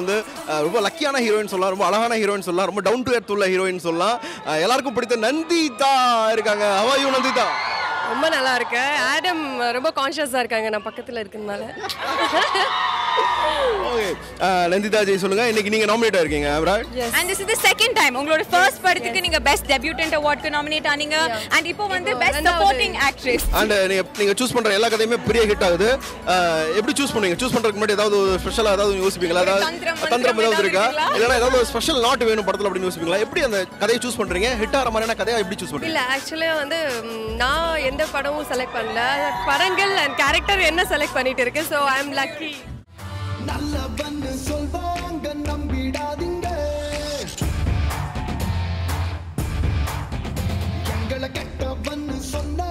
வந்து அஹ், ரொம்ப லக்கியான ஹீரோயின் சொல்லலாம் ரொம்ப அழகான ஹீரோயின் சொல்லலாம் ரொம்ப டவுன் டு எர்த் உள்ள ஹீரோயின் சொல்லலாம் அஹ், எல்லாருக்கும் பிடித்த நந்திதா இருக்காங்க ஹவாயூ நந்திதா ரொம்ப நல்லா இருக்கு ஆடம் ரொம்ப கான்ஷியஸாக இருக்காங்க நான் பக்கத்தில் இருக்கிறதுனால ஓகே நந்திதா ஜெய் சொல்லுங்க இன்னைக்கு நீங்க நாமினேட் ஆயிருக்கீங்க right? And this is the second time உங்களோட ஃபர்ஸ்ட் படத்துக்கு நீங்க பெஸ்ட் டெபியூட்டன்ட் அவார்ட்க்கு நாமினேட் ஆனீங்க அண்ட் இப்போ வந்து பெஸ்ட் ரெண்டாவது- சப்போர்ட்டிங் ஆக்ட்ரஸ் அண்ட் நீங்க நீங்க சூஸ் பண்ற எல்லா கதையுமே பெரிய ஹிட் ஆகுது அஹ், எப்படி சூஸ் பண்ணுவீங்க சூஸ் பண்றதுக்கு முன்னாடி ஏதாவது ஒரு ஸ்பெஷலா ஏதாவது யோசிப்பீங்களா ஒரு ஏதாவது தந்திரம், தந்திரம் மந்திரம் ஏதாவது இருக்கா ஏதாவது இருக்குங்களா? இல்லைன்னா ஏதாவது ஒரு ஸ்பெஷல் நாட் வேணும் படத்துல அப்படின்னு யோசிப்பீங்களா எப்படி அந்த கதையை சூஸ் பண்றீங்க ஹிட் ஆகிற மாதிரியான கதையை எப்படி சூஸ் பண்றீங்க இல்லை ஆக்சுவலாக வந்து ம், நான் எந்த படமும் செலக்ட் பண்ணல படங்கள் அண்ட் கேரக்டர் என்ன செலக்ட் பண்ணிட்டு இருக்கு ஸோ ஐ எம் லக்கி நல்லவன்னு சொல்வாங்க நம்பிடாதீங்க எங்களை கெட்டவன்னு சொன்னா